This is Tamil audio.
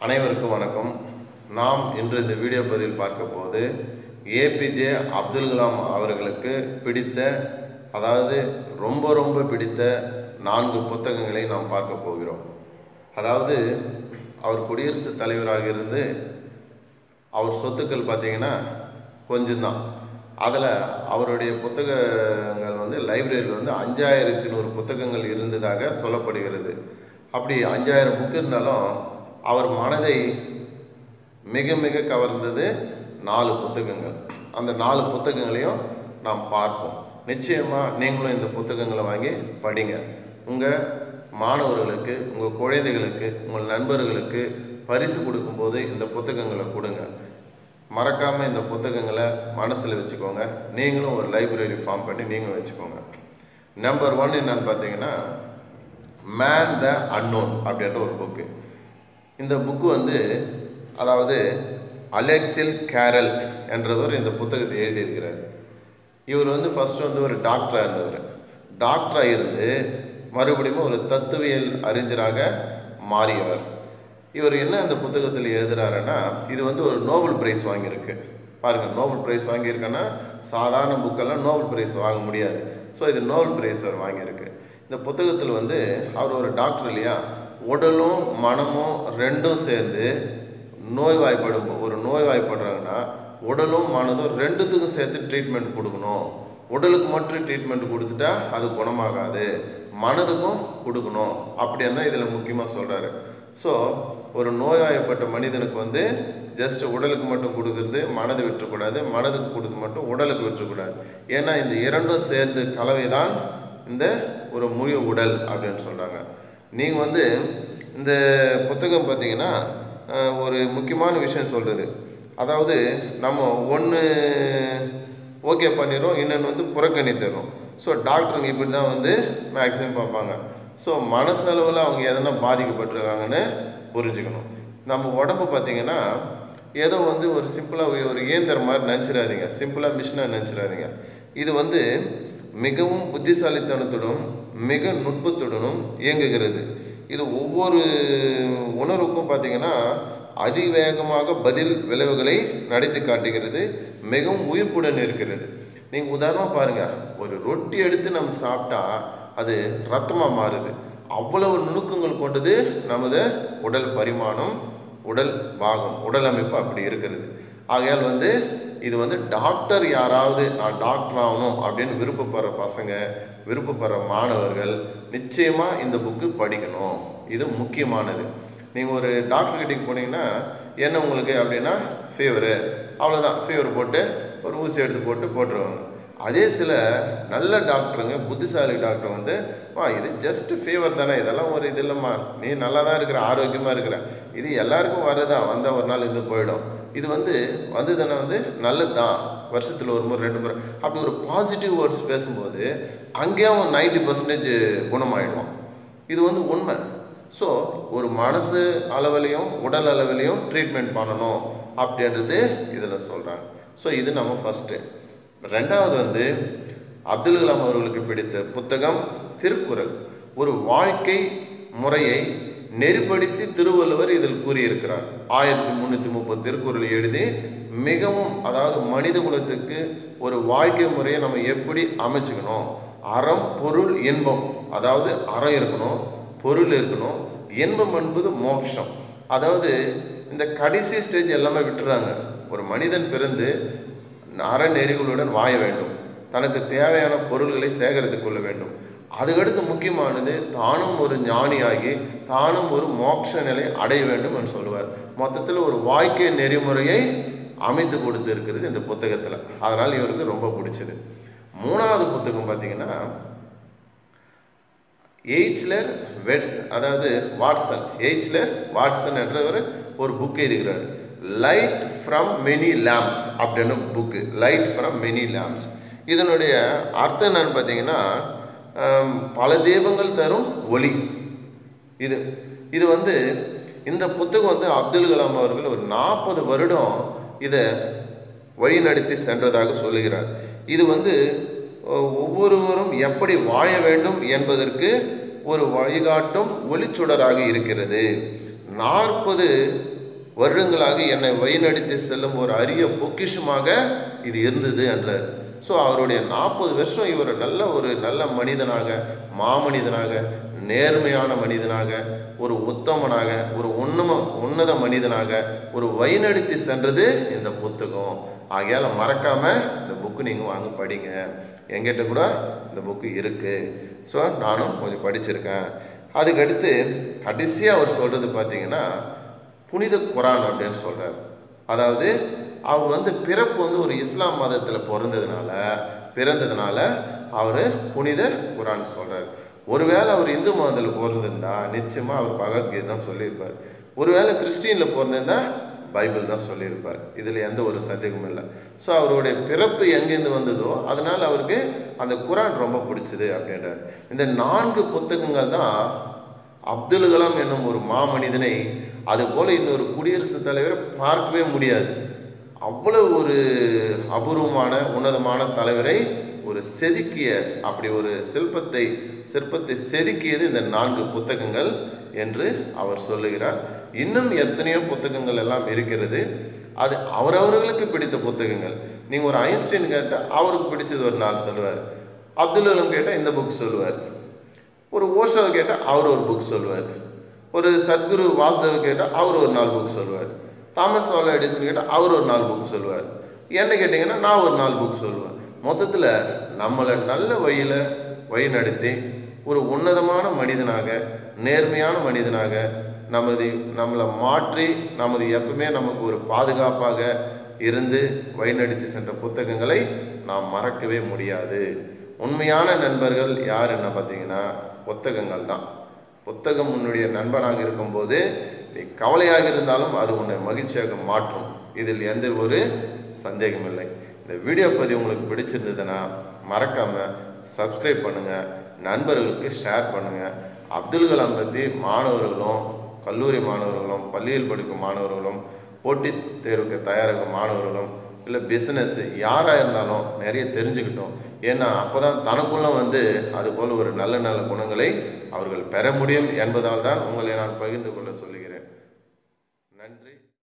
அனைவருக்கும் வணக்கம் நாம் இன்று இந்த வீடியோ பதிவில் பார்க்க போது ஏபிஜே அப்துல் கலாம் அவர்களுக்கு பிடித்த அதாவது ரொம்ப ரொம்ப பிடித்த நான்கு புத்தகங்களை நாம் பார்க்க போகிறோம் அதாவது அவர் குடியரசுத் தலைவராக இருந்து அவர் சொத்துக்கள் பார்த்தீங்கன்னா கொஞ்சம்தான் அதில் அவருடைய புத்தகங்கள் வந்து லைப்ரரியில் வந்து அஞ்சாயிரத்தி நூறு புத்தகங்கள் இருந்ததாக சொல்லப்படுகிறது அப்படி அஞ்சாயிரம் புக் இருந்தாலும் அவர் மனதை மிக மிக கவர்ந்தது நாலு புத்தகங்கள் அந்த நாலு புத்தகங்களையும் நாம் பார்ப்போம் நிச்சயமாக நீங்களும் இந்த புத்தகங்களை வாங்கி படிங்க உங்கள் மாணவர்களுக்கு உங்கள் குழந்தைகளுக்கு உங்கள் நண்பர்களுக்கு பரிசு கொடுக்கும்போது இந்த புத்தகங்களை கொடுங்க மறக்காமல் இந்த புத்தகங்களை மனசில் வச்சுக்கோங்க நீங்களும் ஒரு லைப்ரரி ஃபார்ம் பண்ணி நீங்கள் வச்சுக்கோங்க நம்பர் ஒன் என்னன்னு பார்த்தீங்கன்னா மேன் த அன்னோன் அப்படின்ற ஒரு புக்கு இந்த புக்கு வந்து அதாவது அலெக்சில் கேரல் என்றவர் இந்த புத்தகத்தை எழுதியிருக்கிறார் இவர் வந்து ஃபஸ்ட்டு வந்து ஒரு டாக்டராக இருந்தவர் டாக்டராக இருந்து மறுபடியும் ஒரு தத்துவியல் அறிஞராக மாறியவர் இவர் என்ன இந்த புத்தகத்தில் எழுதுறாருன்னா இது வந்து ஒரு நோபல் பிரைஸ் வாங்கியிருக்கு பாருங்கள் நோபல் பிரைஸ் வாங்கியிருக்கேன்னா சாதாரண புக்கெல்லாம் நோபல் பிரைஸ் வாங்க முடியாது ஸோ இது நோபல் பிரைஸ் அவர் வாங்கியிருக்கு இந்த புத்தகத்தில் வந்து அவர் ஒரு டாக்டர் இல்லையா உடலும் மனமும் ரெண்டும் சேர்ந்து நோய்வாய்ப்படும் ஒரு நோய்வாய்ப்படுறாங்கன்னா உடலும் மனதும் ரெண்டுத்துக்கும் சேர்த்து ட்ரீட்மெண்ட் கொடுக்கணும் உடலுக்கு மட்டும் ட்ரீட்மெண்ட் கொடுத்துட்டா அது குணமாகாது மனதுக்கும் கொடுக்கணும் அப்படின்னு தான் இதில் முக்கியமாக சொல்கிறாரு ஸோ ஒரு நோய்வாய்ப்பட்ட மனிதனுக்கு வந்து ஜஸ்ட் உடலுக்கு மட்டும் கொடுக்கறது மனதை விட்டுறக்கூடாது மனதுக்கு கொடுத்து மட்டும் உடலுக்கு விட்டுறக்கூடாது ஏன்னா இந்த இரண்டும் சேர்ந்து கலவை தான் இந்த ஒரு முழு உடல் அப்படின்னு சொல்கிறாங்க நீங்கள் வந்து இந்த புத்தகம் பார்த்தீங்கன்னா அஹ், ஒரு முக்கியமான விஷயம் சொல்கிறது அதாவது நம்ம ஒன்று ஓகே பண்ணிடுறோம் இன்னொன்று வந்து புறக்கணித்துறோம் ஸோ டாக்டருங்க இப்படி தான் வந்து மேக்ஸிமம் பார்ப்பாங்க ஸோ மனசளவில் அவங்க எதனா பாதிக்கப்பட்டிருக்காங்கன்னு புரிஞ்சுக்கணும் நம்ம உடம்பு பார்த்திங்கன்னா ஏதோ வந்து ஒரு சிம்பிளாக ஒரு இயந்திரம் மாதிரி நினச்சிடாதீங்க சிம்பிளாக மிஷினாக நினச்சிடாதீங்க இது வந்து மிகவும் புத்திசாலித்தனத்துடன் மிக நுட்பத்துடனும் இயங்குகிறது இது ஒவ்வொரு உணர்வுக்கும் பார்த்திங்கன்னா அதிவேகமாக பதில் விளைவுகளை நடத்தி காட்டுகிறது மிகவும் உயிர்ப்புடன் இருக்கிறது நீங்கள் உதாரணமாக பாருங்கள் ஒரு ரொட்டி எடுத்து நம்ம சாப்பிட்டா அது ரத்தமாக மாறுது அவ்வளவு நுணுக்கங்கள் கொண்டது நமது உடல் பரிமாணம் உடல் பாகம் உடல் அமைப்பு அப்படி இருக்கிறது ஆகையால் வந்து இது வந்து டாக்டர் யாராவது நான் டாக்டர் ஆகணும் அப்படின்னு விருப்பப்படுற பசங்க விருப்பப்படுற மாணவர்கள் நிச்சயமாக இந்த புக்கு படிக்கணும் இது முக்கியமானது நீங்கள் ஒரு டாக்டர் கிட்டே போனீங்கன்னா என்ன உங்களுக்கு அப்படின்னா ஃபீவரு அவ்வளோதான் ஃபீவர் போட்டு ஒரு ஊசி எடுத்து போட்டு போட்டுருவாங்க அதே சில நல்ல டாக்டருங்க புத்திசாலி டாக்டர் வந்து வா இது ஜஸ்ட் ஃபீவர் தானே இதெல்லாம் ஒரு இது இல்லைம்மா நீ நல்லா தான் இருக்கிற ஆரோக்கியமாக இருக்கிற இது எல்லாருக்கும் வரதான் வந்தால் ஒரு நாள் இது போயிடும் இது வந்து வந்ததுன்னா வந்து நல்லது தான் வருஷத்தில் ஒரு முறை ரெண்டு முறை அப்படி ஒரு பாசிட்டிவ் வேர்ட்ஸ் பேசும்போது அங்கேயே அவன் நைன்டி பர்சன்டேஜ் குணமாயிடுவான் இது வந்து உண்மை ஸோ ஒரு மனசு அளவிலையும் உடல் அளவிலையும் ட்ரீட்மெண்ட் பண்ணணும் அப்படின்றது இதில் சொல்கிறாங்க ஸோ இது நம்ம ஃபஸ்ட்டு ரெண்டாவது வந்து அப்துல் கலாம் அவர்களுக்கு பிடித்த புத்தகம் திருக்குறள் ஒரு வாழ்க்கை முறையை நெறிப்படுத்தி திருவள்ளுவர் இதில் கூறியிருக்கிறார் ஆயிரத்தி முந்நூற்றி முப்பது திருக்குறள் எழுதி மிகவும் அதாவது மனித குலத்துக்கு ஒரு வாழ்க்கை முறையை நம்ம எப்படி அமைச்சுக்கணும் அறம் பொருள் இன்பம் அதாவது அறம் இருக்கணும் பொருள் இருக்கணும் இன்பம் என்பது மோட்சம் அதாவது இந்த கடைசி ஸ்டேஜ் எல்லாமே விட்டுறாங்க ஒரு மனிதன் பிறந்து அறநெறிகளுடன் வாழ வேண்டும் தனக்கு தேவையான பொருள்களை சேகரித்து கொள்ள வேண்டும் அதுக்கடுத்து முக்கியமானது தானும் ஒரு ஞானியாகி தானும் ஒரு மோட்ச நிலை அடைய வேண்டும் என்று சொல்லுவார் மொத்தத்தில் ஒரு வாழ்க்கை நெறிமுறையை அமைத்து கொடுத்து இருக்கிறது இந்த புத்தகத்தில் அதனால் இவருக்கு ரொம்ப பிடிச்சது மூணாவது புத்தகம் பார்த்தீங்கன்னா எய்ச்லர் வெட்ஸ் அதாவது வாட்சன் எய்ச்லர் வாட்சன் என்றவர் ஒரு புக் எழுதுகிறார் லைட் ஃப்ரம் மெனி லேம்ப்ஸ் அப்படின்னு book light from many lamps இதனுடைய அர்த்தம் என்னன்னு பார்த்தீங்கன்னா ஆம், பல தீபங்கள் தரும் ஒளி இது இது வந்து இந்த புத்தகம் வந்து அப்துல் கலாம் அவர்கள் ஒரு நாற்பது வருடம் இதை வழிநடத்தி சென்றதாக சொல்லுகிறார் இது வந்து ஒ- ஒவ்வொருவரும் எப்படி வாழ வேண்டும் என்பதற்கு ஒரு வழிகாட்டும் ஒளிச்சுடராக இருக்கிறது நாற்பது வருடங்களாக என்னை வழிநடத்தி செல்லும் ஒரு அரிய பொக்கிஷமாக இது இருந்தது என்றார் ஸோ அவருடைய நாற்பது வருஷம் இவர் நல்ல ஒரு நல்ல மனிதனாக மாமனிதனாக நேர்மையான மனிதனாக ஒரு உத்தமனாக ஒரு உன்னம உன்னத மனிதனாக ஒரு வழிநடத்தி சென்றது இந்த புத்தகம் ஆகையால் மறக்காமல் இந்த புக்கு நீங்கள் வாங்க படிங்க என்கிட்ட கூட இந்த புக்கு இருக்குது ஸோ நானும் கொஞ்சம் படிச்சிருக்கேன் அதுக்கடுத்து கடைசியாக அவர் சொல்கிறது பார்த்தீங்கன்னா புனித குரான் அப்படின்னு சொல்கிறார் அதாவது அவர் வந்து பிறப்பு வந்து ஒரு இஸ்லாம் மதத்தில் பிறந்ததுனால பிறந்ததுனால அவர் புனித குரான் சொல்கிறார் ஒருவேளை அவர் இந்து மதத்தில் பிறந்திருந்தா நிச்சயமாக அவர் பகவத்கீதை தான் சொல்லியிருப்பார் ஒருவேளை கிறிஸ்டியனில் பிறந்திருந்தா பைபிள் தான் சொல்லியிருப்பார் இதில் எந்த ஒரு சந்தேகமும் இல்லை ஸோ அவருடைய பிறப்பு எங்கேருந்து வந்ததோ அதனால் அவருக்கு அந்த குரான் ரொம்ப பிடிச்சது அப்படின்றார் இந்த நான்கு புத்தகங்கள் தான் அப்துல் கலாம் என்னும் ஒரு மாமனிதனை அதுபோல் இன்னொரு குடியரசுத் தலைவரை பார்க்கவே முடியாது அவ்வளவு ஒரு அபூர்வமான உன்னதமான தலைவரை ஒரு செதுக்கிய அப்படி ஒரு சிற்பத்தை சிற்பத்தை செதுக்கியது இந்த நான்கு புத்தகங்கள் என்று அவர் சொல்லுகிறார் இன்னும் எத்தனையோ புத்தகங்கள் எல்லாம் இருக்கிறது அது அவரவர்களுக்கு பிடித்த புத்தகங்கள் நீங்கள் ஒரு ஐன்ஸ்டைன் கேட்டால் அவருக்கு பிடிச்சது ஒரு நாள் சொல்லுவார் அப்துல் கலாம் கேட்டால் இந்த புக் சொல்லுவார் ஒரு ஓஷோவை கேட்டால் அவர் ஒரு புக் சொல்லுவார் ஒரு சத்குரு வாசுதேவ் கேட்டால் அவர் ஒரு நாலு புக் சொல்லுவார் தாமஸ் வாலா எடிசன் கேட்டால் அவர் ஒரு நாலு புக் சொல்லுவார் என்ன கேட்டிங்கன்னா நான் ஒரு நாலு புக் சொல்லுவேன் மொத்தத்தில் நம்மளை நல்ல வழியில் வழி நடத்தி ஒரு உன்னதமான மனிதனாக நேர்மையான மனிதனாக நமது நம்மளை மாற்றி நமது எப்பவுமே நமக்கு ஒரு பாதுகாப்பாக இருந்து வழிநடத்தி சென்ற புத்தகங்களை நாம் மறக்கவே முடியாது உண்மையான நண்பர்கள் யார் என்ன பார்த்தீங்கன்னா புத்தகங்கள் தான் புத்தகம் உன்னுடைய நண்பனாக இருக்கும்போது நீ கவலையாக இருந்தாலும் அது உன்னை மகிழ்ச்சியாக மாற்றும் இதில் எந்த ஒரு சந்தேகம் இல்லை இந்த வீடியோ பதிவு உங்களுக்கு பிடிச்சிருந்ததுன்னா மறக்காமல் சப்ஸ்கிரைப் பண்ணுங்கள் நண்பர்களுக்கு ஷேர் பண்ணுங்கள் அப்துல் கலாம் பற்றி மாணவர்களும் கல்லூரி மாணவர்களும் பள்ளியில் படிக்கும் மாணவர்களும் போட்டித் தேர்வுக்கு தயாராகும் மாணவர்களும் இல்லை பிஸ்னஸ் யாராக இருந்தாலும் நிறைய தெரிஞ்சுக்கிட்டோம் ஏன்னா அப்போ தான் தனக்குள்ள வந்து அது போல் ஒரு நல்ல நல்ல குணங்களை அவர்கள் பெற முடியும் என்பதால் தான் உங்களை நான் பகிர்ந்து கொள்ள சொல்லுகிறேன்